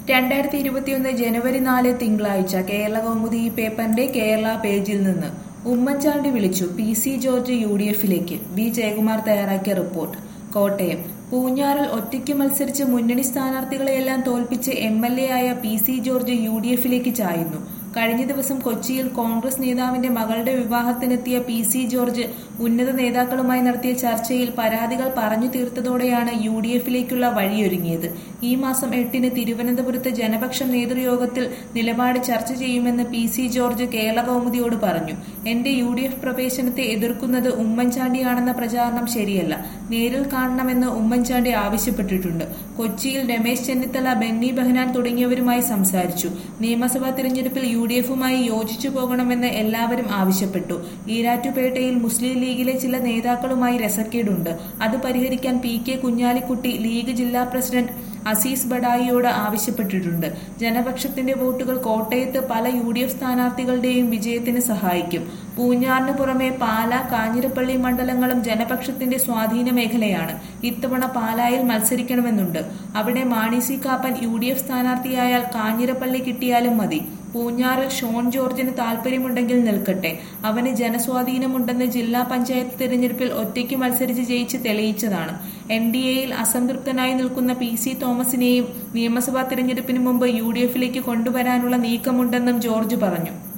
രണ്ടായിരത്തി ഇരുപത്തിയൊന്ന് ജനുവരി നാല് തിങ്കളാഴ്ച കേരള കൗമുദി ഈ പേപ്പറിന്റെ കേരള പേജിൽ നിന്ന് ഉമ്മൻചാണ്ടി വിളിച്ചു P C George U D എഫിലേക്ക് വി ജയകുമാർ തയ്യാറാക്കിയ റിപ്പോർട്ട് കോട്ടയം പൂഞ്ഞാറിൽ ഒറ്റയ്ക്ക് മത്സരിച്ച് മുന്നണി സ്ഥാനാർത്ഥികളെയെല്ലാം തോൽപ്പിച്ച് എം എൽ എ ആയ P C George U D എഫിലേക്ക് ചായുന്നു കഴിഞ്ഞ ദിവസം കൊച്ചിയിൽ കോൺഗ്രസ് നേതാവിന്റെ മകളുടെ വിവാഹത്തിനെത്തിയ പി സി ജോർജ് ഉന്നത നേതാക്കളുമായി നടത്തിയ ചർച്ചയിൽ പരാതികൾ പറഞ്ഞു തീർത്തതോടെയാണ് യു ഡി എഫിലേക്കുള്ള വഴിയൊരുങ്ങിയത് ഈ മാസം എട്ടിന് തിരുവനന്തപുരത്ത് ജനപക്ഷം നേതൃയോഗത്തിൽ നിലപാട് ചർച്ച ചെയ്യുമെന്ന് പി സി ജോർജ് കേരള കൗമുദിയോട് പറഞ്ഞു എന്റെ യു ഡി എഫ് പ്രവേശനത്തെ എതിർക്കുന്നത് ഉമ്മൻചാണ്ടിയാണെന്ന പ്രചാരണം ശരിയല്ല നേരിൽ കാണണമെന്ന് ഉമ്മൻചാണ്ടി ആവശ്യപ്പെട്ടിട്ടുണ്ട് കൊച്ചിയിൽ രമേശ് ചെന്നിത്തല ബെന്നി ബെഹനാൻ തുടങ്ങിയവരുമായി സംസാരിച്ചു നിയമസഭാ തിരഞ്ഞെടുപ്പിൽ യു ഡി എഫുമായി യോജിച്ചു പോകണമെന്ന് എല്ലാവരും ആവശ്യപ്പെട്ടു ഈരാറ്റുപേട്ടയിൽ മുസ്ലിം ലീഗിലെ ചില നേതാക്കളുമായി രസക്കേടുണ്ട് അത് പരിഹരിക്കാൻ പി കെ കുഞ്ഞാലിക്കുട്ടി ലീഗ് ജില്ലാ പ്രസിഡന്റ് അസീസ് ബഡായിയോട് ആവശ്യപ്പെട്ടിട്ടുണ്ട് ജനപക്ഷത്തിന്റെ വോട്ടുകൾ കോട്ടയത്ത് പല യു ഡി എഫ് സ്ഥാനാർത്ഥികളുടെയും വിജയത്തിന് സഹായിക്കും പൂഞ്ഞാറിന് പുറമെ പാല കാഞ്ഞിരപ്പള്ളി മണ്ഡലങ്ങളും ജനപക്ഷത്തിന്റെ സ്വാധീന മേഖലയാണ് ഇത്തവണ പാലായിൽ മത്സരിക്കണമെന്നുണ്ട് അവിടെ Mani C Kappan U D F സ്ഥാനാർത്ഥിയായാൽ കാഞ്ഞിരപ്പള്ളി കിട്ടിയാലും മതി പൂഞ്ഞാറിൽ ഷോൺ ജോർജിന് താൽപര്യമുണ്ടെങ്കിൽ നിൽക്കട്ടെ അവന് ജനസ്വാധീനമുണ്ടെന്ന് ജില്ലാ പഞ്ചായത്ത് തിരഞ്ഞെടുപ്പിൽ ഒറ്റയ്ക്ക് മത്സരിച്ച് ജയിച്ച് തെളിയിച്ചതാണ് എൻ ഡി എയിൽ അസംതൃപ്തനായി നിൽക്കുന്ന പി സി തോമസിനെയും നിയമസഭാ തിരഞ്ഞെടുപ്പിന് മുമ്പ് യു ഡി എഫിലേക്ക് കൊണ്ടുവരാനുള്ള നീക്കമുണ്ടെന്നും ജോർജ് പറഞ്ഞു